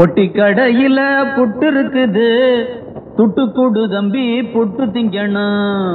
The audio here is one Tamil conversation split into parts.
பொட்டி கடையில புட்டு இருக்குது துட்டு குடு தம்பி புட்டு திங்கணும்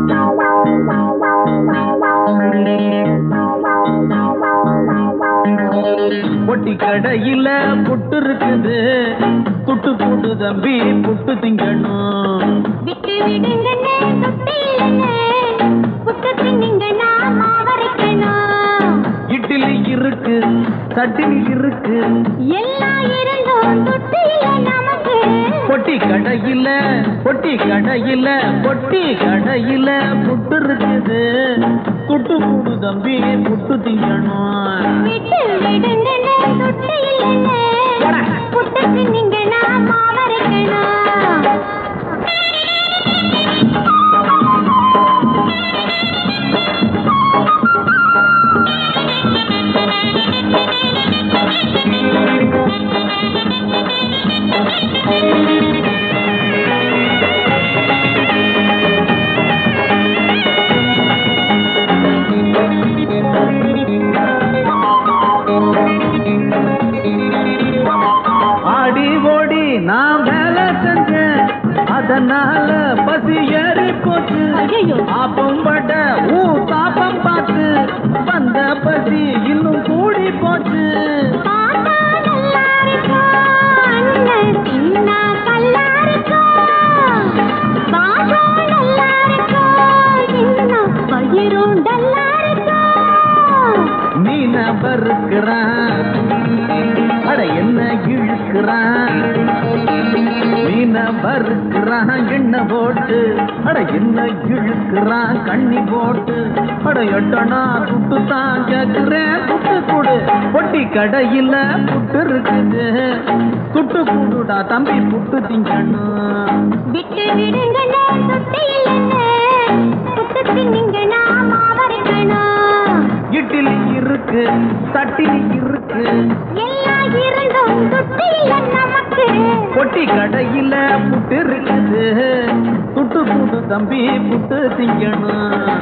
பொட்டி கடையில புட்டு இருக்குது துட்டு குடு தம்பி புட்டு திங்கணும் விட்டு விடுங்கண்ணே தொட்டி இல்லைண்ணே புட்டு தின்னிங்கன்னா மாவரைக்கணும் இட்லி இருக்கு சட்னி இருக்கு எல்லாம் இருந்தும் தொட்டி இல்லை நமக்கு பொட்டி கடையில பொட்டி கடையில பொட்டி கடையில புட்டு இருக்குது துட்டு குடு தம்பி புட்டு திங்கணும் விட்டு விடுங்கண்ணே தொட்டி இல்லைண்ணே புட்டு தின்னிங்கன்னா மாவரைக்கணும் ஆடி ஓடி நான் வேலை செஞ்சேன் அதனால பசி ஏறி போச்சு ஐயையோ. ஆப்பம் பட ஊ தாப்பம் பார்த்து வந்த பசி இன்னும் கூடி போச்சு பார்த்தா நல்லா இருக்கும் அண்ணன் தின்னா கல்லா இருக்கும் பாசம் நல்லா இருக்கும் தின்னா வயிறும் டல்லா இருக்கும் மீன பருக்கிறான் அட என்ன இழுக்கிறான் மீன பருக்கிறான் எண்ணெய் போட்டு அட என்ன இழுக்கிறான் கண்ணி போட்டு அட எட்டனா துட்டு தான் கேக்குறேன் துட்டு கொடு பொட்டி கடையில புட்டு இருக்குது துட்டு கூடுடா தம்பி புட்டு திங்கணும் விட்டு விடுங்கண்ணே தொட்டி இல்லைண்ணே புட்டு தின்னிங்கன்னா மாவரைக்கணும் இட்லி இருக்கு சட்டினி இருக்கு எல்லாம் இருந்தும் தொட்டி இல்லை நமக்கு பொட்டி கடையில புட்டு இருக்குது துட்டு கூடு தம்பி புட்டு திங்கணும்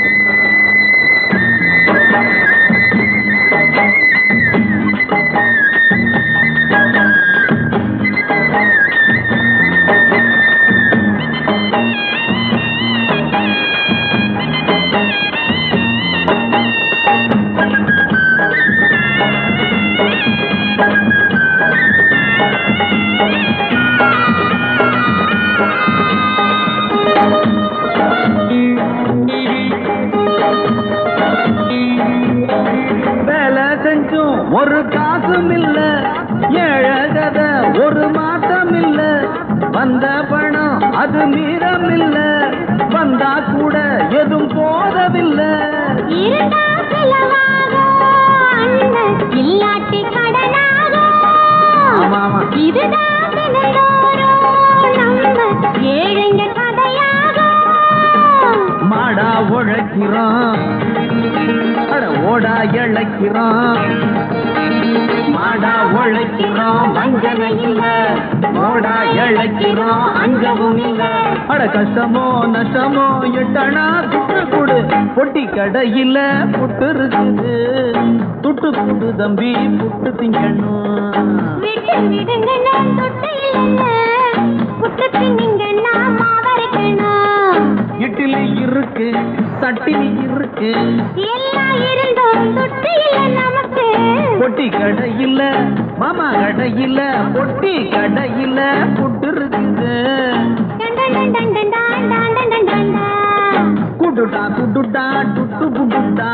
வேலை செஞ்சும் ஒரு காசும் இல்ல ஏழகத ஒரு மாற்றம் இல்ல வந்த பணம் அது மீதம் இல்ல வந்தா கூட எதுவும் போதவில்லை இருந்தா செலவாகும் அண்ணன் இல்லாட்டி கடனாகும் ஆமா, ஆமா. இதுதான் தினந்தோறும் நம்ம ஏழைங்க கதையாகும் மாடா உழைக்கிறோம் அட ஓடா இழைக்கிறோம் மாடா உழைக்கிறோம் வஞ்சனை இல்ல ஓடா இழைக்கிறோம் அஞ்சவும் இல்ல அட கஷ்டமோ நஷ்டமோ எட்டனா துட்டு கொடு பொட்டி கடையில புட்டு இருக்குது துட்டு கொடு தம்பி புட்டு திங்கணும் விட்டு விடுங்கண்ணே தொட்டு இல்லைண்ணே புட்டு தின்னிங்கன்னா மாவரைக்கணும் இட்லி இருக்கு சட்டினி இருக்கு எல்லாம் இருந்தும் தொட்டு இல்லை நமக்கு பொட்டி கடையில மாமா கடையில பொட்டி கடையில புட்டு இருக்குது டன் டன் டன் டன் டன் டன் டன் டன் டன் டன் டன். குடுடா குடுடா டுட்டு குடுடா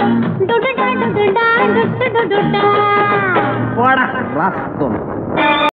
டுடுடா டுடுடா டுட்டு டுடுடா போடா ராஸ்கோல்